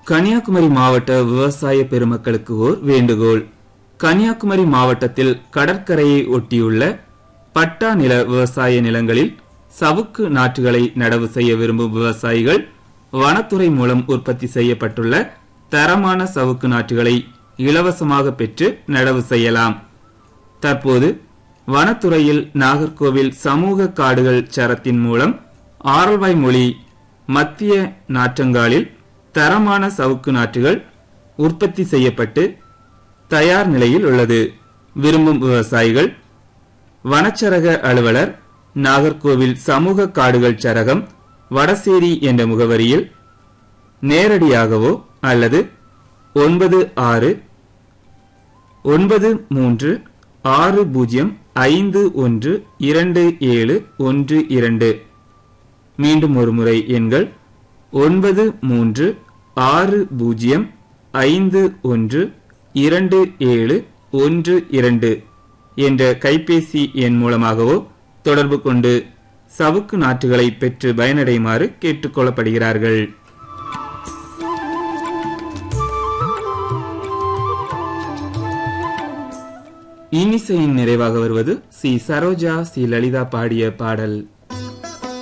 கன்னியாகுமரி மாவட்ட விவசாய பெருமக்களுக்கு ஓர் வேண்டுகோள் கன்னியாகுமரி மாவட்டத்தில் கடற்கரையை ஒட்டியுள்ள பட்டா நில விவசாய நிலங்களில் சவுக்கு நாற்றுகளை நடவு செய்ய விரும்பும் விவசாயிகள் வனத்துறை மூலம் உற்பத்தி செய்யப்பட்டுள்ள தரமான சவுக்கு நாற்றுகளை இலவசமாக பெற்று நடவு செய்யலாம் தற்போது வனத்துறையில் நாகர்கோவில் சமூக காடுகள் சரத்தின் மூலம் ஆரல்வாய் மொழி மத்திய நாற்றங்காலில் தரமான சவுக்கு நாற்றுகள் உற்பத்தி செய்யப்பட்டு தயார் நிலையில் உள்ளது விரும்பும் விவசாயிகள் வனச்சரக அலுவலர் நாகர்கோவில் சமூக காடுகள் சரகம் வடசேரி என்ற முகவரியில் நேரடியாகவோ அல்லது ஒன்பது ஆறு ஒன்பது மூன்று ஆறு பூஜ்ஜியம் ஐந்து ஒன்று இரண்டு ஏழு ஒன்று இரண்டு மீண்டும் ஒரு முறை எண்கள் ஒன்பது மூன்று ஆறு பூஜ்ஜியம் ஐந்து ஒன்று இரண்டு ஏழு ஒன்று இரண்டு என்ற கைபேசி எண் மூலமாகவோ தொடர்பு கொண்டு சவுக்கு நாற்றுகளை பெற்று பயனடையுமாறு கேட்டுக்கொள்ளப்படுகிறார்கள் இன்னிசையின் நிறைவாக வருவது சி சரோஜா சி லலிதா பாடிய பாடல்